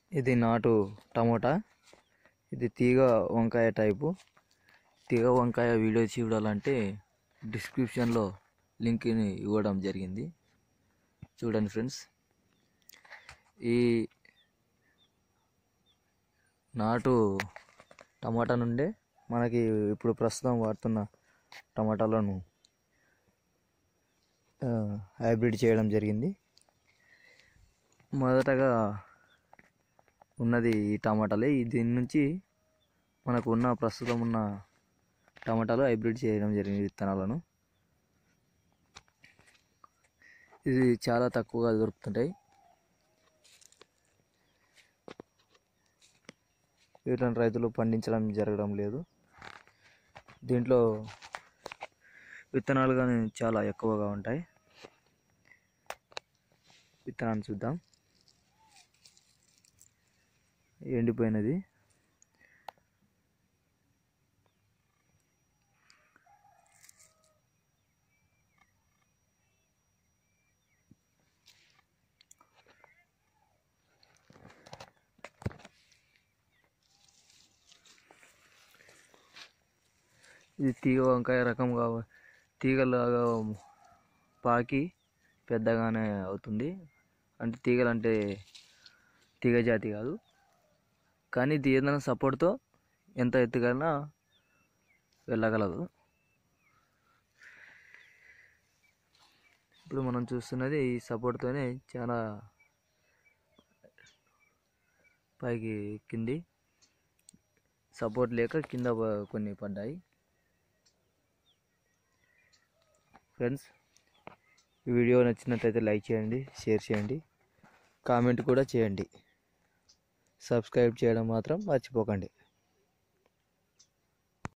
ఇది నాటు టమోటా ఇది తీగ వంకాయ టైపు తీగ వంకాయ వీడియో చూడాలంటే డిస్క్రిప్షన్లో లింక్ని ఇవ్వడం జరిగింది చూడండి ఫ్రెండ్స్ ఈ నాటు టమాటా నుండే మనకి ఇప్పుడు ప్రస్తుతం వాడుతున్న టమాటాలను ఆ, హైబ్రిడ్ చేయడం జరిగింది మొదటగా ఉన్నది ఈ టమాటాలే ఈ దీని నుంచి మనకు ఉన్న ప్రస్తుతం ఉన్న టమాటాలు హైబ్రిడ్ చేయడం జరిగింది విత్తనాలను ఇది చాలా తక్కువగా దొరుకుతుంటాయి వీటిని రైతులు పండించడం జరగడం లేదు దీంట్లో విత్తనాలు కానీ చాలా ఎక్కువగా ఉంటాయి విత్తనాన్ని చూద్దాం ఎండిపోయినది ఇది తీగ వంకాయ రకం కావ తీగలాగా పాకి పెద్దగానే అవుతుంది అంటే తీగలు అంటే తీగ జాతి కాదు కానీ ఇది ఏదైనా సపోర్ట్తో ఎంత ఎత్తుకైనా వెళ్ళగలదు ఇప్పుడు మనం చూస్తున్నది ఈ సపోర్ట్తోనే చాలా పైకి ఎక్కింది సపోర్ట్ లేక కింద ప- కొన్ని పడ్డాయి ఫ్రెండ్స్ ఈ వీడియో నచ్చినట్లయితే లైక్ చేయండి షేర్ చేయండి కామెంట్ కూడా చేయండి సబ్స్క్రైబ్ చేయడం మాత్రం మర్చిపోకండి